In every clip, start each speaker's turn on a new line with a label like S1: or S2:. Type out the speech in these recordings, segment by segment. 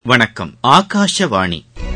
S1: வணக்கம் ஆகாஷவாணி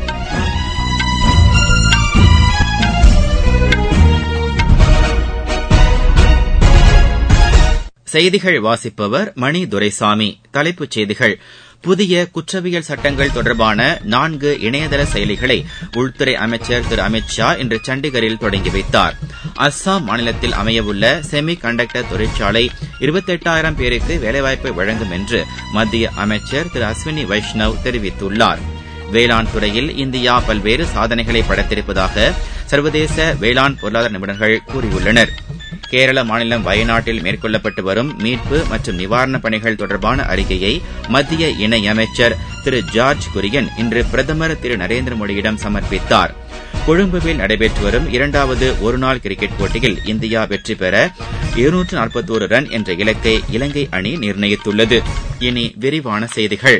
S1: செய்திகள் வாசிப்பவர் மணி துரைசாமி தலைப்புச் செய்திகள் புதிய குற்றவியல் சட்டங்கள் தொடர்பான நான்கு இணையதள செயலிகளை உள்துறை அமைச்சர் திரு அமித் ஷா இன்று சண்டிகரில் தொடங்கி வைத்தார் அஸ்ஸாம் மாநிலத்தில் அமையவுள்ள செமி கண்டக்டர் தொழிற்சாலை இருபத்தெட்டாயிரம் பேருக்கு வேலைவாய்ப்பை வழங்கும் என்று மத்திய அமைச்சர் திரு அஸ்வினி வைஷ்ணவ் தெரிவித்துள்ளார் வேளாண் துறையில் இந்தியா பல்வேறு சாதனைகளை படைத்திருப்பதாக சர்வதேச வேளாண் பொருளாதார நிபுணர்கள் கூறியுள்ளனர் கேரள மாநிலம் வயநாட்டில் மேற்கொள்ளப்பட்டு வரும் மீட்பு மற்றும் நிவாரணப் பணிகள் தொடர்பான அறிக்கையை மத்திய இணையமைச்சர் திரு ஜார்ஜ் குரியன் இன்று பிரதமர் திரு நரேந்திர மோடியிடம் சமர்ப்பித்தார் கொழும்புவில் நடைபெற்று வரும் இரண்டாவது ஒருநாள் கிரிக்கெட் போட்டியில் இந்தியா வெற்றி பெற இருநூற்று நாற்பத்தோரு ரன் என்ற இலக்கை இலங்கை அணி நிர்ணயித்துள்ளது இனி விரிவான செய்திகள்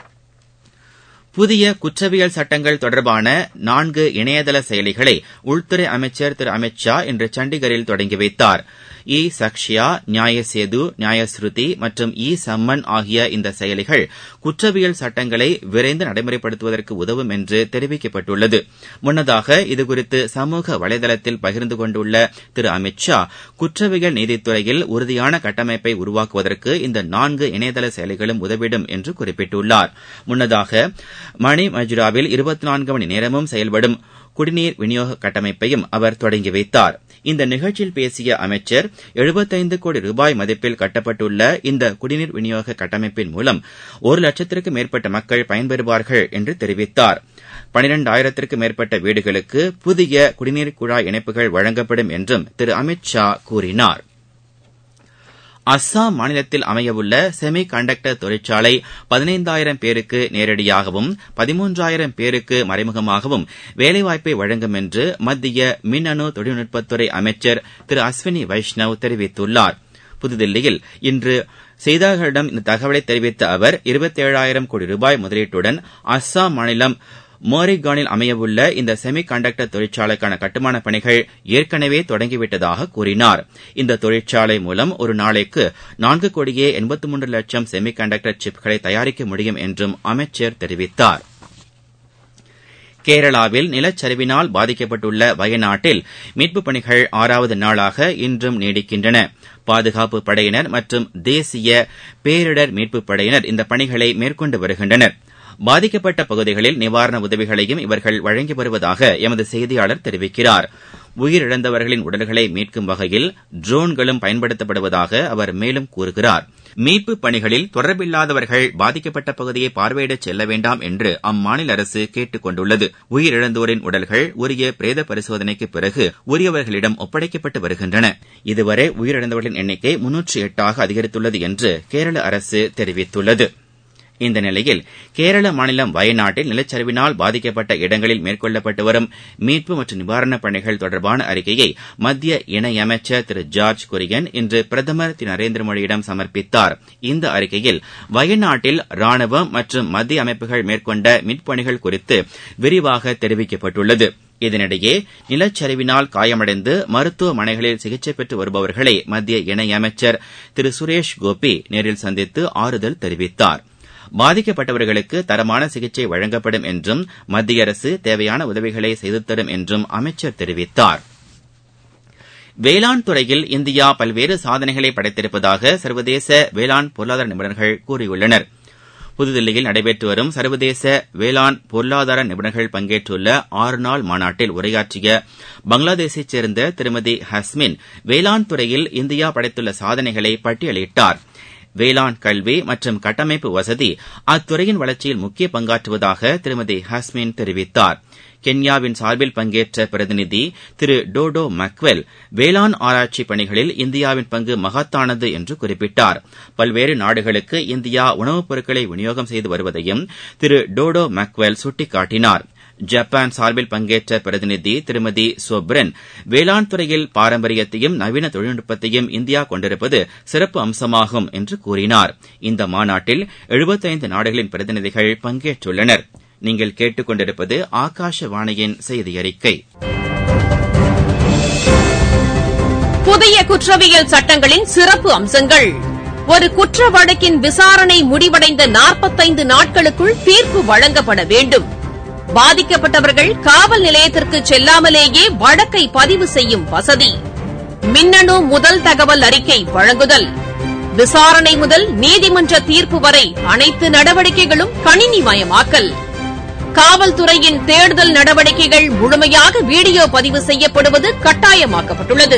S1: புதிய குற்றவியல் சட்டங்கள் தொடர்பான நான்கு இணையதள செயலிகளை உள்துறை அமைச்சர் திரு அமித் ஷா இன்று சண்டிகரில் தொடங்கி வைத்தார் இ சக்ஷியா நியாய சேது நியாயஸ்ருதி மற்றும் இ சம்மன் ஆகிய இந்த செயலிகள் குற்றவியல் சட்டங்களை விரைந்து நடைமுறைப்படுத்துவதற்கு உதவும் என்று தெரிவிக்கப்பட்டுள்ளது முன்னதாக இதுகுறித்து சமூக வலைதளத்தில் பகிர்ந்து கொண்டுள்ள திரு அமித் ஷா குற்றவியல் நீதித்துறையில் உறுதியான கட்டமைப்பை உருவாக்குவதற்கு இந்த நான்கு இணையதள செயலிகளும் உதவிடும் என்று குறிப்பிட்டுள்ளார் முன்னதாக மணி மஜுராவில் இருபத்தி நான்கு மணி நேரமும் செயல்படும் குடிநீர் விநியோக கட்டமைப்பையும் அவர் தொடங்கி வைத்தார் இந்த நிகழ்ச்சியில் பேசிய அமைச்சர் எழுபத்தைந்து கோடி ரூபாய் மதிப்பில் கட்டப்பட்டுள்ள இந்த குடிநீர் விநியோக கட்டமைப்பின் மூலம் ஒரு லட்சத்திற்கும் மேற்பட்ட மக்கள் பயன்பெறுவார்கள் என்று தெரிவித்தார் பனிரெண்டாயிரத்திற்கும் மேற்பட்ட வீடுகளுக்கு புதிய குடிநீர் குழாய் இணைப்புகள் வழங்கப்படும் என்றும் திரு அமித் ஷா கூறினார் அஸ்ஸாம் மாநிலத்தில் அமையவுள்ள செமி கண்டக்டர் தொழிற்சாலை பதினைந்தாயிரம் பேருக்கு நேரடியாகவும் பதிமூன்றாயிரம் பேருக்கு மறைமுகமாகவும் வேலைவாய்ப்பை வழங்கும் என்று மத்திய மின்னணு தொழில்நுட்பத்துறை அமைச்சர் திரு அஸ்வினி வைஷ்ணவ் தெரிவித்துள்ளார் புதுதில்லியில் இன்று செய்தியாளர்களிடம் இந்த தகவலை தெரிவித்த அவர் இருபத்தேழாயிரம் கோடி ரூபாய் முதலீட்டுடன் அஸ்ஸாம் மாநிலம் மோரிகானில் அமையவுள்ள இந்த செமி கண்டக்டர் தொழிற்சாலைக்கான கட்டுமானப் பணிகள் ஏற்கனவே தொடங்கிவிட்டதாக கூறினார் இந்த தொழிற்சாலை மூலம் ஒரு நாளைக்கு நான்கு கோடியே எண்பத்தி மூன்று லட்சம் செமி கண்டக்டர் சிப்களை தயாரிக்க முடியும் என்றும் அமைச்சர் தெரிவித்தார் கேரளாவில் நிலச்சரிவினால் பாதிக்கப்பட்டுள்ள வயநாட்டில் மீட்புப் பணிகள் ஆறாவது நாளாக இன்றும் நீடிக்கின்றன பாதுகாப்பு படையினர் மற்றும் தேசிய பேரிடர் மீட்புப் படையினர் இந்த பணிகளை மேற்கொண்டு வருகின்றனர் பாதிக்கப்பட்ட பகுதிகளில் நிவாரண உதவிகளையும் இவர்கள் வழங்கி வருவதாக எமது செய்தியாளர் தெரிவிக்கிறார் உயிரிழந்தவர்களின் உடல்களை மீட்கும் வகையில் ட்ரோன்களும் பயன்படுத்தப்படுவதாக அவர் மேலும் கூறுகிறார் மீட்பு பணிகளில் தொடர்பில்லாதவர்கள் பாதிக்கப்பட்ட பகுதியை பார்வையிட செல்ல வேண்டாம் என்று அம்மாநில அரசு கேட்டுக் கொண்டுள்ளது உயிரிழந்தோரின் உடல்கள் உரிய பிரேத பரிசோதனைக்கு பிறகு உரியவர்களிடம் ஒப்படைக்கப்பட்டு வருகின்றன இதுவரை உயிரிழந்தவர்களின் எண்ணிக்கை முன்னூற்று எட்டாக அதிகரித்துள்ளது என்று கேரள அரசு தெரிவித்துள்ளது இந்த நிலையில் கேரள மாநிலம் வயநாட்டில் நிலச்சரிவினால் பாதிக்கப்பட்ட இடங்களில் மேற்கொள்ளப்பட்டு வரும் மீட்பு மற்றும் நிவாரணப் பணிகள் தொடர்பான அறிக்கையை மத்திய இணையமைச்சர் திரு ஜார்ஜ் குரியன் இன்று பிரதமர் திரு நரேந்திர மோடியிடம் சமர்ப்பித்தார் இந்த அறிக்கையில் வயநாட்டில் ராணுவம் மற்றும் மத்திய அமைப்புகள் மேற்கொண்ட மீட்புப்பணிகள் குறித்து விரிவாக தெரிவிக்கப்பட்டுள்ளது இதனிடையே நிலச்சரிவினால் காயமடைந்து மருத்துவமனைகளில் சிகிச்சை பெற்று வருபவர்களை மத்திய இணையமைச்சர் திரு சுரேஷ் கோபி நேரில் சந்தித்து ஆறுதல் தெரிவித்தார் பாதிக்கப்பட்டவர்களுக்கு தரமான சிகிச்சை வழங்கப்படும் என்றும் மத்திய அரசு தேவையான உதவிகளை செய்து தரும் என்றும் அமைச்சர் தெரிவித்தார் வேளாண் துறையில் இந்தியா பல்வேறு சாதனைகளை படைத்திருப்பதாக சர்வதேச வேளாண் பொருளாதார நிபுணர்கள் கூறியுள்ளனர் புதுதில்லியில் நடைபெற்று வரும் சர்வதேச வேளாண் பொருளாதார நிபுணர்கள் பங்கேற்றுள்ள ஆறு நாள் மாநாட்டில் உரையாற்றிய பங்களாதேஷைச் சேர்ந்த திருமதி ஹஸ்மின் வேளாண் துறையில் இந்தியா படைத்துள்ள சாதனைகளை பட்டியலிட்டார் வேளாண் கல்வி மற்றும் கட்டமைப்பு வசதி அத்துறையின் வளர்ச்சியில் முக்கிய பங்காற்றுவதாக திருமதி ஹஸ்மின் தெரிவித்தார் கென்யாவின் சார்பில் பங்கேற்ற பிரதிநிதி திரு டோடோ மக்வெல் வேளாண் ஆராய்ச்சி பணிகளில் இந்தியாவின் பங்கு மகத்தானது என்று குறிப்பிட்டார் பல்வேறு நாடுகளுக்கு இந்தியா உணவுப் பொருட்களை விநியோகம் செய்து வருவதையும் திரு டோடோ மக்வெல் சுட்டிக்காட்டினார் ஜப்பான் சார்பில் பங்கேற்ற பிரதிநிதி திருமதி சோப்ரென் வேளாண் துறையில் பாரம்பரியத்தையும் நவீன தொழில்நுட்பத்தையும் இந்தியா கொண்டிருப்பது சிறப்பு அம்சமாகும் என்று கூறினார் இந்த மாநாட்டில் எழுபத்தைந்து நாடுகளின் பிரதிநிதிகள் பங்கேற்றுள்ளனர் நீங்கள் கேட்டுக்கொண்டிருப்பது ஆகாஷவாணியின் செய்தி அறிக்கை
S2: புதிய குற்றவியல் சட்டங்களின் சிறப்பு அம்சங்கள் ஒரு குற்ற வழக்கின் விசாரணை முடிவடைந்த நாற்பத்தைந்து நாட்களுக்குள் தீர்ப்பு வழங்கப்பட வேண்டும் பாதிக்கப்பட்டவர்கள் காவல் நிலையத்திற்கு செல்லாமலேயே வழக்கை பதிவு செய்யும் வசதி மின்னணு முதல் தகவல் அறிக்கை வழங்குதல் விசாரணை முதல் நீதிமன்ற தீர்ப்பு வரை அனைத்து நடவடிக்கைகளும் கணினிமயமாக்கல் காவல்துறையின் தேடுதல் நடவடிக்கைகள் முழுமையாக வீடியோ பதிவு செய்யப்படுவது கட்டாயமாக்கப்பட்டுள்ளது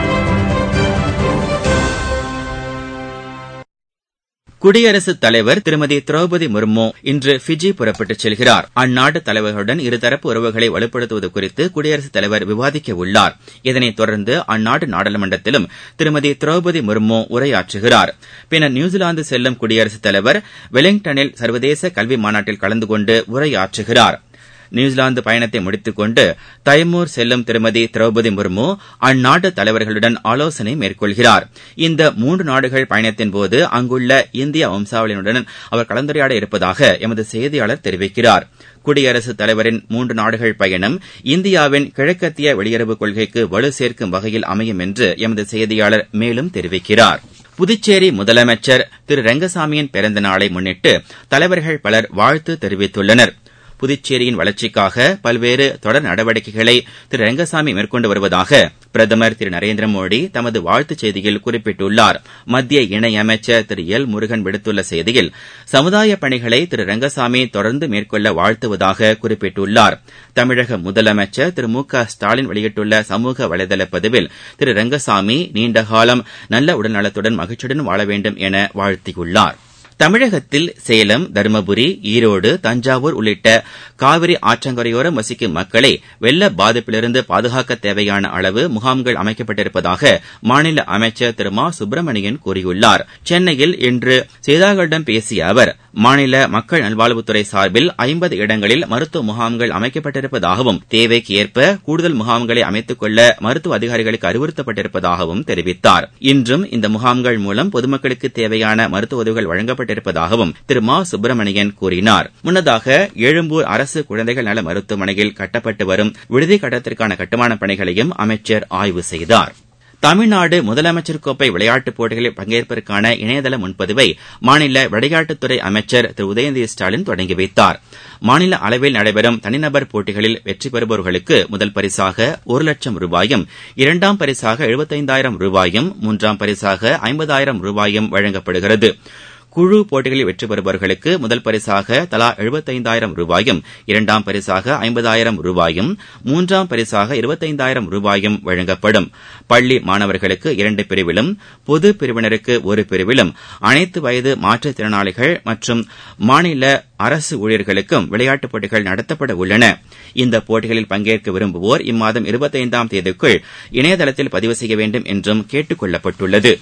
S1: குடியரசுத் தலைவர் திருமதி திரௌபதி முர்மு இன்று பிஜி புறப்பட்டுச் செல்கிறார் அந்நாட்டு தலைவர்களுடன் இருதரப்பு உறவுகளை வலுப்படுத்துவது குறித்து குடியரசுத் தலைவர் விவாதிக்க உள்ளார் இதனைத் தொடர்ந்து அந்நாட்டு நாடாளுமன்றத்திலும் திருமதி திரௌபதி முர்மு உரையாற்றுகிறார் பின்னர் நியூசிலாந்து செல்லும் குடியரசுத் தலைவர் வெலிங்டனில் சர்வதேச கல்வி மாநாட்டில் கலந்து கொண்டு உரையாற்றுகிறார் நியூசிலாந்து பயணத்தை முடித்துக் கொண்டு தைமூர் செல்லும் திருமதி திரௌபதி முர்மு அந்நாட்டு தலைவர்களுடன் ஆலோசனை மேற்கொள்கிறார் இந்த மூன்று நாடுகள் பயணத்தின்போது அங்குள்ள இந்திய வம்சாவளியினருடன் அவர் கலந்துரையாட இருப்பதாக எமது செய்தியாளர் தெரிவிக்கிறார் குடியரசுத் தலைவரின் மூன்று நாடுகள் பயணம் இந்தியாவின் கிழக்கத்திய வெளியுறவுக் கொள்கைக்கு வலு சேர்க்கும் வகையில் அமையும் என்று எமது செய்தியாளர் மேலும் தெரிவிக்கிறார் புதுச்சேரி முதலமைச்சர் திரு ரெங்கசாமியின் பிறந்த நாளை முன்னிட்டு தலைவர்கள் பலர் வாழ்த்து தெரிவித்துள்ளனர் புதுச்சேரியின் வளர்ச்சிக்காக பல்வேறு தொடர் நடவடிக்கைகளை திரு ரங்கசாமி மேற்கொண்டு வருவதாக பிரதமர் திரு நரேந்திர மோடி தமது வாழ்த்துச் செய்தியில் குறிப்பிட்டுள்ளார் மத்திய இணையமைச்சர் திரு எல் முருகன் விடுத்துள்ள செய்தியில் சமுதாய பணிகளை திரு ரங்கசாமி தொடர்ந்து மேற்கொள்ள வாழ்த்துவதாக குறிப்பிட்டுள்ளார் தமிழக முதலமைச்சர் திரு மு க ஸ்டாலின் வெளியிட்டுள்ள சமூக வலைதள பதிவில் திரு ரங்கசாமி நீண்டகாலம் நல்ல உடல்நலத்துடன் மகிழ்ச்சியுடன் வாழ வேண்டும் என வாழ்த்தியுள்ளார் தமிழகத்தில் சேலம் தருமபுரி ஈரோடு தஞ்சாவூர் உள்ளிட்ட காவிரி ஆற்றங்கரையோரம் வசிக்கும் மக்களை வெள்ள பாதிப்பிலிருந்து பாதுகாக்க தேவையான அளவு முகாம்கள் அமைக்கப்பட்டிருப்பதாக மாநில அமைச்சர் திரு மா சுப்பிரமணியன் கூறியுள்ளார் சென்னையில் இன்று செய்தியாளர்களிடம் பேசிய அவர் மாநில மக்கள் நல்வாழ்வுத்துறை சார்பில் ஐம்பது இடங்களில் மருத்துவ முகாம்கள் அமைக்கப்பட்டிருப்பதாகவும் தேவைக்கு ஏற்ப கூடுதல் முகாம்களை அமைத்துக் கொள்ள மருத்துவ அதிகாரிகளுக்கு அறிவுறுத்தப்பட்டிருப்பதாகவும் தெரிவித்தார் இன்றும் இந்த முகாம்கள் மூலம் பொதுமக்களுக்கு தேவையான மருத்துவ உதவிகள் வழங்கப்பட்டிருப்பதாகவும் திரு மா சுப்பிரமணியன் கூறினார் முன்னதாக எழும்பூர் அரசு குழந்தைகள் நல மருத்துவமனையில் கட்டப்பட்டு வரும் விடுதி கட்டடத்திற்கான கட்டுமானப் பணிகளையும் அமைச்சர் ஆய்வு செய்தார் தமிழ்நாடு முதலமைச்சர் கோப்பை விளையாட்டுப் போட்டிகளில் பங்கேற்பதற்கான இணையதள முன்பதிவை மாநில விளையாட்டுத்துறை அமைச்சர் திரு உதயநிதி ஸ்டாலின் தொடங்கி வைத்தார் மாநில அளவில் நடைபெறும் தனிநபர் போட்டிகளில் வெற்றி பெறுபவர்களுக்கு முதல் பரிசாக ஒரு லட்சம் ரூபாயும் இரண்டாம் பரிசாக எழுபத்தைந்தாயிரம் ரூபாயும் மூன்றாம் பரிசாக ஐம்பதாயிரம் ரூபாயும் வழங்கப்படுகிறது குழு போட்டிகளில் வெற்றி பெறுபவர்களுக்கு முதல் பரிசாக தலா எழுபத்தைந்தாயிரம் ரூபாயும் இரண்டாம் பரிசாக ஐம்பதாயிரம் ரூபாயும் மூன்றாம் பரிசாக இருபத்தைந்தாயிரம் ரூபாயும் வழங்கப்படும் பள்ளி மாணவர்களுக்கு இரண்டு பிரிவிலும் பொது பிரிவினருக்கு ஒரு பிரிவிலும் அனைத்து வயது மாற்றுத்திறனாளிகள் மற்றும் மாநில அரசு ஊழியர்களுக்கும் விளையாட்டுப் போட்டிகள் நடத்தப்பட உள்ளன இந்த போட்டிகளில் பங்கேற்க விரும்புவோர் இம்மாதம் இருபத்தைந்தாம் தேதிக்குள் இணையதளத்தில் பதிவு செய்ய வேண்டும் என்றும் கேட்டுக் கொள்ளப்பட்டுள்ளது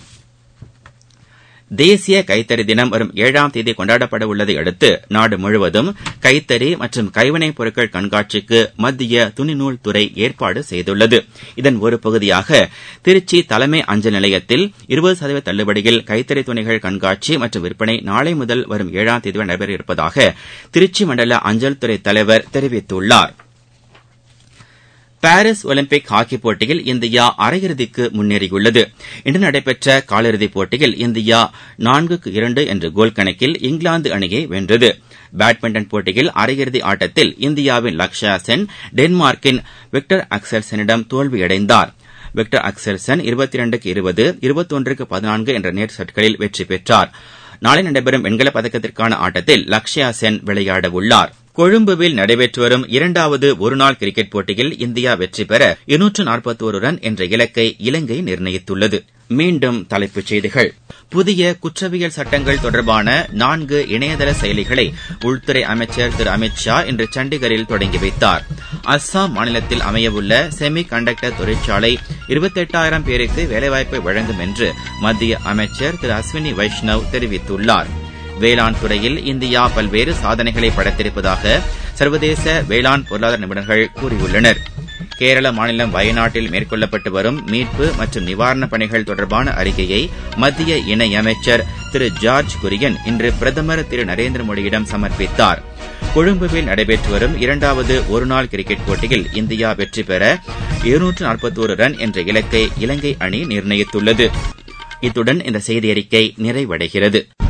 S1: தேசிய கைத்தறி தினம் வரும் ஏழாம் தேதி கொண்டாடப்பட உள்ளதை அடுத்து நாடு முழுவதும் கைத்தறி மற்றும் கைவினைப் பொருட்கள் கண்காட்சிக்கு மத்திய துணிநூல் துறை ஏற்பாடு செய்துள்ளது இதன் ஒரு பகுதியாக திருச்சி தலைமை அஞ்சல் நிலையத்தில் இருபது சதவீத தள்ளுபடியில் கைத்தறி துணிகள் கண்காட்சி மற்றும் விற்பனை நாளை முதல் வரும் ஏழாம் தேதி நடைபெற இருப்பதாக திருச்சி மண்டல அஞ்சல் துறை தலைவர் தெரிவித்துள்ளார் பாரிஸ் ஒலிம்பிக் ஹாக்கி போட்டியில் இந்தியா அரையிறுதிக்கு முன்னேறியுள்ளது இன்று நடைபெற்ற காலிறுதிப் போட்டியில் இந்தியா நான்குக்கு இரண்டு என்ற கோல் கணக்கில் இங்கிலாந்து அணியை வென்றது பேட்மிண்டன் போட்டியில் அரையிறுதி ஆட்டத்தில் இந்தியாவின் லக்ஷயா சென் டென்மார்க்கின் விக்டர் அக்சல்சனிடம் தோல்வியடைந்தார் விக்டர் அக்சல்சன் இருபத்தி இரண்டுக்கு இருபது இருபத்தொன்றுக்கு பதினான்கு என்ற நேர் செட்களில் வெற்றி பெற்றார் நாளை நடைபெறும் வெண்கலப் பதக்கத்திற்கான ஆட்டத்தில் லக்ஷயா சென் விளையாடவுள்ளார் கொழும்புவில் நடைபெற்று வரும் இரண்டாவது ஒருநாள் கிரிக்கெட் போட்டியில் இந்தியா வெற்றி பெற இருநூற்று நாற்பத்தோரு ரன் என்ற இலக்கை இலங்கை நிர்ணயித்துள்ளது மீண்டும் தலைப்புச் செய்திகள் புதிய குற்றவியல் சட்டங்கள் தொடர்பான நான்கு இணையதள செயலிகளை உள்துறை அமைச்சர் திரு அமித் ஷா இன்று சண்டிகரில் தொடங்கி வைத்தார் அஸ்ஸாம் மாநிலத்தில் அமையவுள்ள செமி கண்டக்டர் தொழிற்சாலை இருபத்தெட்டாயிரம் பேருக்கு வேலைவாய்ப்பை வழங்கும் என்று மத்திய அமைச்சர் திரு அஸ்வினி வைஷ்ணவ் தெரிவித்துள்ளார் வேளாண் துறையில் இந்தியா பல்வேறு சாதனைகளை படைத்திருப்பதாக சர்வதேச வேளாண் பொருளாதார நிபுணர்கள் கூறியுள்ளனர் கேரள மாநிலம் வயநாட்டில் மேற்கொள்ளப்பட்டு வரும் மீட்பு மற்றும் நிவாரணப் பணிகள் தொடர்பான அறிக்கையை மத்திய இணையமைச்சர் திரு ஜார்ஜ் குரியன் இன்று பிரதமர் திரு நரேந்திர மோடியிடம் சமர்ப்பித்தார் கொழும்புவில் நடைபெற்று வரும் இரண்டாவது ஒருநாள் கிரிக்கெட் போட்டியில் இந்தியா வெற்றி பெற இருநூற்று நாற்பத்தோரு ரன் என்ற இலக்கை இலங்கை அணி நிர்ணயித்துள்ளது இத்துடன் இந்த செய்தி அறிக்கை நிறைவடைகிறது